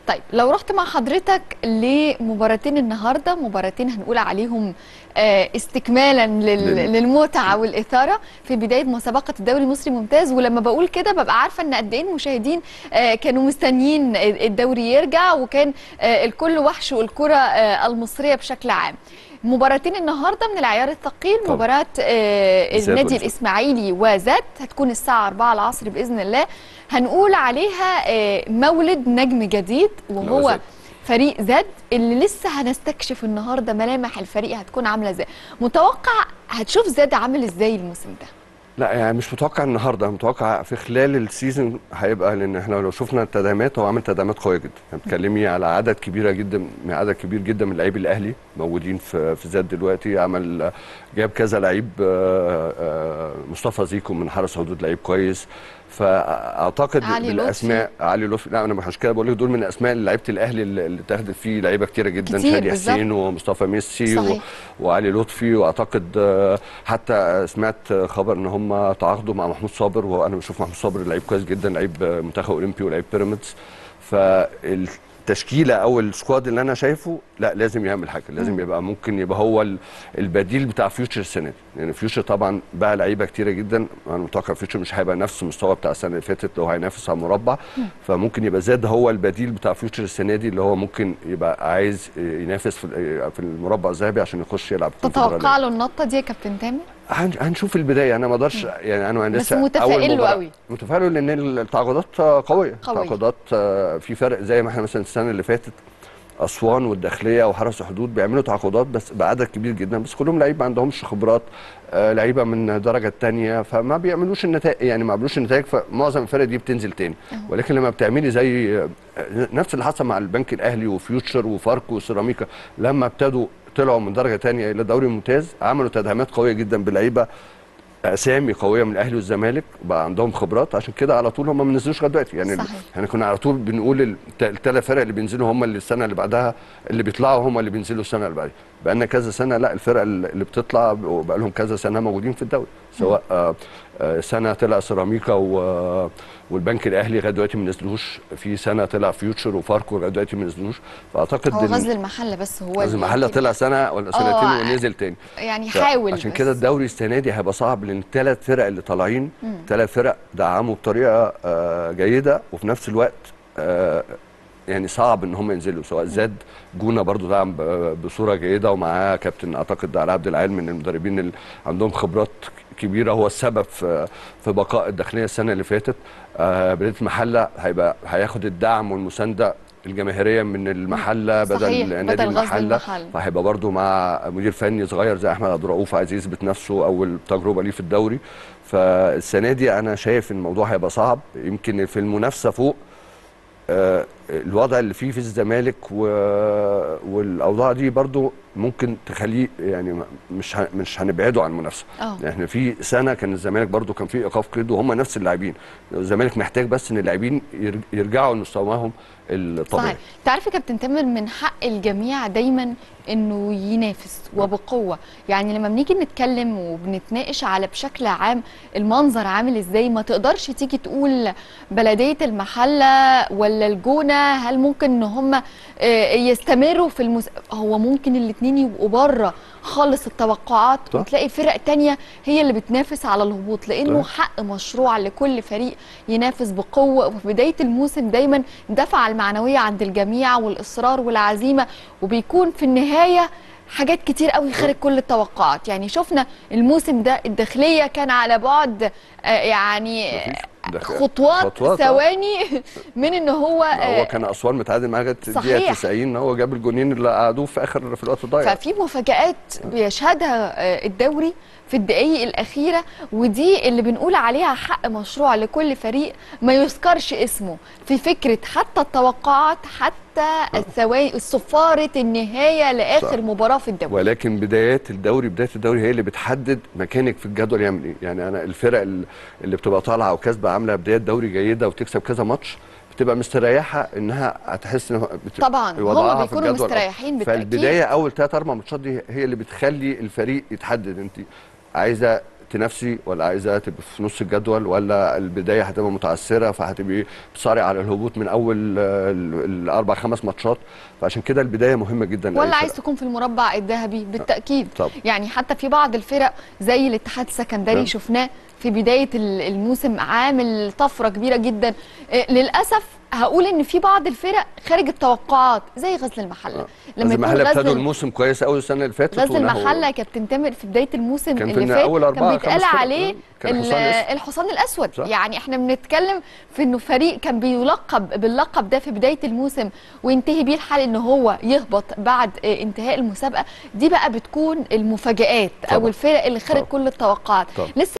طيب لو رحت مع حضرتك لمباراتين النهارده مباراتين هنقول عليهم آه، استكمالا لل- لل- للمتعه والاثاره في بدايه مسابقه الدوري المصري ممتاز ولما بقول كده ببقى عارفه ان قد ايه المشاهدين آه، كانوا مستنيين الدوري يرجع وكان آه، الكل وحش الكره آه، المصريه بشكل عام مباراتين النهارده من العيار الثقيل طبعا. مباراه آه، زاد النادي وزاد. الاسماعيلي وزاد هتكون الساعه 4 العصر باذن الله هنقول عليها آه، مولد نجم جديد وهو زاد. فريق زد اللي لسه هنستكشف النهارده ملامح الفريق هتكون عامله ازاي متوقع هتشوف زد عامل ازاي الموسم ده لا يعني مش متوقع النهارده متوقع في خلال السيزون هيبقى لان احنا لو شفنا التدعيمات هو عامل تدعيمات قويه جدا يعني بتتكلمي على عدد كبيره جدا من عدد كبير جدا من لاعبي الاهلي موجودين في في زاد دلوقتي عمل جاب كذا لعيب آه، آه، مصطفى زيكو من حرس حدود لعيب كويس فاعتقد علي بالاسماء علي لطفي لا انا مش كده بقول لك دول من اسماء لعيبه الاهلي اللي اللي اتاخدت فيه لعيبه كتيره جدا كتير شادي بالظبط. حسين ومصطفى ميسي و... صحيح. وعلي لطفي واعتقد آه، حتى سمعت خبر ان هم تعاقدوا مع محمود صابر وانا بشوف محمود صابر لعيب كويس جدا لعيب آه، منتخب اولمبي ولعيب بيراميدز فالتشكيله او السكواد اللي انا شايفه لا لازم يعمل حاجه لازم يبقى ممكن يبقى هو ال- البديل بتاع فيوتشر السنه دي يعني فيوتشر طبعا بقى لعيبه كتيره جدا انا متوقع فيوتشر مش هيبقى نفس المستوى بتاع السنه اللي فاتت لو هينافس على المربع فممكن يبقى زاد هو البديل بتاع فيوتشر السنه دي اللي هو ممكن يبقى عايز ينافس في في المربع الذهبي عشان يخش يلعب في تتوقع الكونفدرالية. له النطه دي يا كابتن تامر هن- هنشوف البدايه انا ما اقدرش يعني انا بس لسه متفائل له مباراة- قوي. متفائل له لان التعاقدات قويه قوية. التعاقدات آه، في فرق زي ما احنا مثلا السنه اللي فاتت اسوان والداخليه وحرس الحدود بيعملوا تعاقدات بس بعدد كبير جدا بس كلهم لعيبه ما عندهمش خبرات آه، لعيبه من الدرجه الثانيه فما بيعملوش النتائج يعني ما بيعملوش النتائج فمعظم الفرق دي بتنزل تاني ولكن لما بتعملي زي آه، نفس اللي حصل مع البنك الاهلي وفيوتشر وفاركو وسيراميكا لما ابتدوا طلعوا من درجه ثانيه الى دوري ممتاز عملوا تدعيمات قويه جدا بلعيبه اسامي قويه من الاهلي والزمالك بقى عندهم خبرات عشان كده على طول هم ما نزلوش لغايه دلوقتي يعني صحيح. احنا كنا على طول بنقول الثلاث فرق اللي بينزلوا هم اللي السنه اللي بعدها اللي بيطلعوا هم اللي بينزلوا السنه اللي بعدها بقى لنا كذا سنه لا الفرق اللي بتطلع بقى لهم كذا سنه موجودين في الدوري سواء آه، آه، سنه طلع سيراميكا و- والبنك الاهلي لغايه دلوقتي ما نزلوش في سنه طلع فيوتشر وفاركو لغايه دلوقتي ما نزلوش فاعتقد هو إن غزل المحله بس هو غزل اللي المحله يمكن طلع سنه ولا آه، سنتين ونزل تاني يعني ف- حاول عشان بس. كده الدوري السنه دي هيبقى صعب لان الثلاث فرق اللي طالعين ثلاث فرق دعموا بطريقه آه، جيده وفي نفس الوقت آه، يعني صعب ان هم ينزلوا سواء زاد جونه برضو دعم ب- بصوره جيده ومعاه كابتن اعتقد علي عبد العال من المدربين اللي عندهم خبرات كبيره هو السبب في في بقاء الداخليه السنه اللي فاتت آه، بلديه المحله هيبقى هياخد الدعم والمسانده الجماهيريه من المحله صحيح، بدل بدل نادي غزل المحله المحلة. فهيبقى برضو مع مدير فني صغير زي احمد عبد الرؤوف عايز يثبت نفسه اول تجربه ليه في الدوري فالسنه دي انا شايف ان الموضوع هيبقى صعب يمكن في المنافسه فوق آه، الوضع اللي فيه في الزمالك و... والاوضاع دي برضو ممكن تخليه يعني م- مش ه... مش هنبعده عن المنافسه اه احنا في سنه كان الزمالك برضو كان في ايقاف قيد وهم نفس اللاعبين الزمالك محتاج بس ان اللاعبين ير... يرجعوا لمستواهم الطبيعي صحيح تعرفي يا كابتن تامر من حق الجميع دايما انه ينافس وبقوه يعني لما بنيجي نتكلم وبنتناقش على بشكل عام المنظر عامل ازاي ما تقدرش تيجي تقول بلديه المحله ولا الجونه هل ممكن ان هم يستمروا في المس... هو ممكن الاثنين يبقوا بره خالص التوقعات صح. وتلاقي فرق تانية هي اللي بتنافس على الهبوط لانه صح. حق مشروع لكل فريق ينافس بقوه وفي بدايه الموسم دايما دفع المعنويه عند الجميع والاصرار والعزيمه وبيكون في النهايه حاجات كتير قوي خارج كل التوقعات يعني شفنا الموسم ده الداخليه كان على بعد آه، يعني مفيش. ده خ- خطوات, خطوات، آه. ثواني من ان هو هو آه، كان اسوان متعادل معاه لغايه صحيح. الدقيقه 90 هو جاب الجونين اللي قعدوه في اخر في الوقت الضايع ففي مفاجآت بيشهدها آه، الدوري في الدقايق الأخيرة ودي اللي بنقول عليها حق مشروع لكل فريق ما يذكرش اسمه في فكرة حتى التوقعات حتى الثواني الصفارة النهاية لآخر صح. مباراة في الدوري ولكن بدايات الدوري بدايه الدوري هي اللي بتحدد مكانك في الجدول يعمل ايه يعني انا الفرق ال- اللي بتبقى طالعه وكاسبه عامله بدايه دوري جيده وتكسب كذا ماتش بتبقى مستريحه انها هتحس ان هو بت- طبعا وضعها هم في بيكونوا الجدول أفضل. مستريحين بالتأكيد فالبدايه اول ثلاث اربع ماتشات دي هي اللي بتخلي الفريق يتحدد انت عايزه تنافسي ولا عايزه تبقى في نص الجدول ولا البدايه هتبقى متعثره فهتبقي بتصارع على الهبوط من اول آه، ال- الاربع خمس ماتشات فعشان كده البدايه مهمه جدا لأي ولا فرقة. عايز تكون في المربع الذهبي بالتاكيد طبعا. يعني حتى في بعض الفرق زي الاتحاد السكندري نعم. شفناه في بدايه ال- الموسم عامل طفره كبيره جدا آه، للاسف هقول ان في بعض الفرق خارج التوقعات زي غزل المحله آه. لما لما يكون المحله ابتدوا غزل الموسم كويس قوي السنه اللي فاتت غزل ونهوا- المحله كانت تنتمر في بدايه الموسم كان في اللي فات أول أربعة، كان بيتقال خمس فرق. عليه كان ال- الحصان الأسود. الحصان الاسود صح. يعني احنا بنتكلم في انه فريق كان بيلقب باللقب ده في بدايه الموسم وينتهي بيه الحال ان هو يهبط بعد آه، انتهاء المسابقه دي بقى بتكون المفاجآت او طبعا. الفرق اللي خارج طبعا. كل التوقعات طبعا. لسه